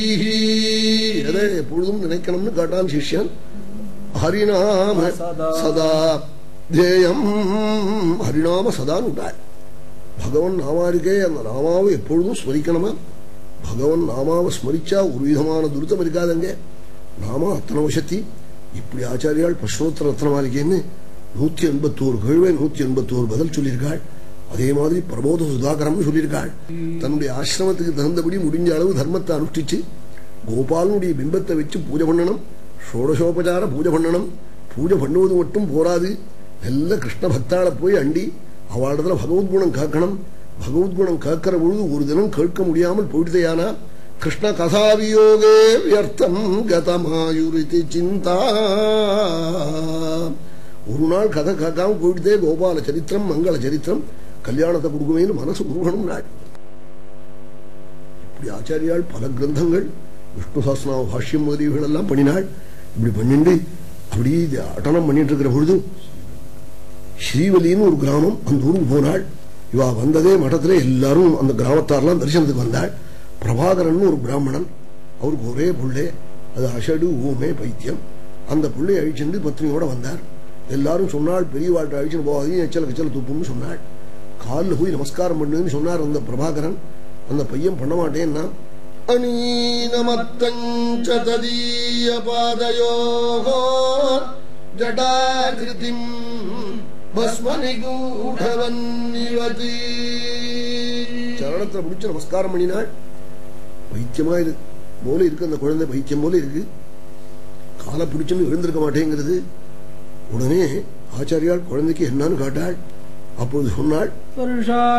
எதை எப்பொழுதும் நினைக்கணும்னு காட்டான் சிஷ்யன் ஹரிநாம சதா தேயம் ஹரிநாம சதான்னு விட்டாள் பகவன் நாமா இருக்கே அந்த நாமாவை எப்பொழுதும் ஸ்மரிக்கணுமா பகவன் நாமாவை ஸ்மரிச்சா ஒரு விதமான துருத்தம் இருக்காதுங்க நாமா அத்தனை வசத்தி இப்படி ஆச்சாரியால் பிரஷ்னோத்தர ரத்னமாளிகைன்னு நூத்தி எண்பத்தோரு கேள்வை நூத்தி எண்பத்தோரு பதில் சொல்லியிருக்காள் அதே மாதிரி பிரபோத சுதாகரம்னு சொல்லியிருக்காள் தன்னுடைய ஆசிரமத்துக்கு தகுந்தபடி முடிஞ்ச அளவு தர்மத்தை அனுஷ்டிச்சு கோபாலனுடைய பிம்பத்தை வச்சு பூஜை பண்ணணும் ஷோடசோபச்சார பூஜை பண்ணணும் பூஜை பண்ணுவது மட்டும் போராது நல்ல கிருஷ்ண பக்தாளை போய் அண்டி அவளிடத்துல பகவத்குணம் காக்கணும் பகவத்குணம் காக்கிற பொழுது ஒரு தினம் கேட்க முடியாமல் போயிடுதையானா கிருஷ்ண கதாவியோகே வியர்த்தம் கதமாயுரிதி சிந்தா ஒரு நாள் கதை காக்காம போயிட்டே கோபால சரித்திரம் மங்கள சரித்திரம் கல்யாணத்தை கொடுக்குமேனு மனசு உருகணும் நாள் இப்படி ஆச்சாரியால் பல கிரந்தங்கள் விஷ்ணு சாஸ்திரநாம பாஷ்யம் முதலியவர்கள் எல்லாம் பண்ணினாள் இப்படி பண்ணிண்டு அப்படி இது அட்டனம் பண்ணிட்டு இருக்கிற பொழுது ஸ்ரீவலின்னு ஒரு கிராமம் அந்த ஊருக்கு போனாள் இவா வந்ததே மഠத்துல எல்லாரும் அந்த கிராமத்தாரெல்லாம் தரிசனத்துக்கு வந்தாள் பிரபாகரன் ஒரு பிராமணன் அவருக்கு ஒரே புள்ளே அது அஷடு ஊமே பைத்தியம் அந்த புள்ளையை அழிச்சுண்டு பத்னியோட வந்தார் எல்லாரும் சொன்னாள் பெரியவாழ்கிட்ட அழிச்சுன்னு போகாதீங்க எச்சல கச்சல துப்புன்னு சொன்னாள் காலில் போய் நமஸ்காரம் பண்ணுன்னு சொன்னார் அந்த பிரபாகரன் அந்த பையன் பண்ண மாட்டேன்னா அனீனமத்தஞ்ச ததீய பாதயோகோ ஜடாகிருதிம் பஸ்மனிகூடவன்னிவதி சரணத்தை முடிச்சு நமஸ்காரம் பண்ணினாள் பைத்தியமா இரு போல இருக்கு அந்த குழந்தை பைத்தியம் போல இருக்கு காலை பிடிச்சுன்னு எழுந்திருக்க மாட்டேங்கிறது உடனே ஆச்சாரியால் குழந்தைக்கு என்னன்னு காட்டாள் அப்பொழுது சொன்னாள் ஸ்பர்ஷா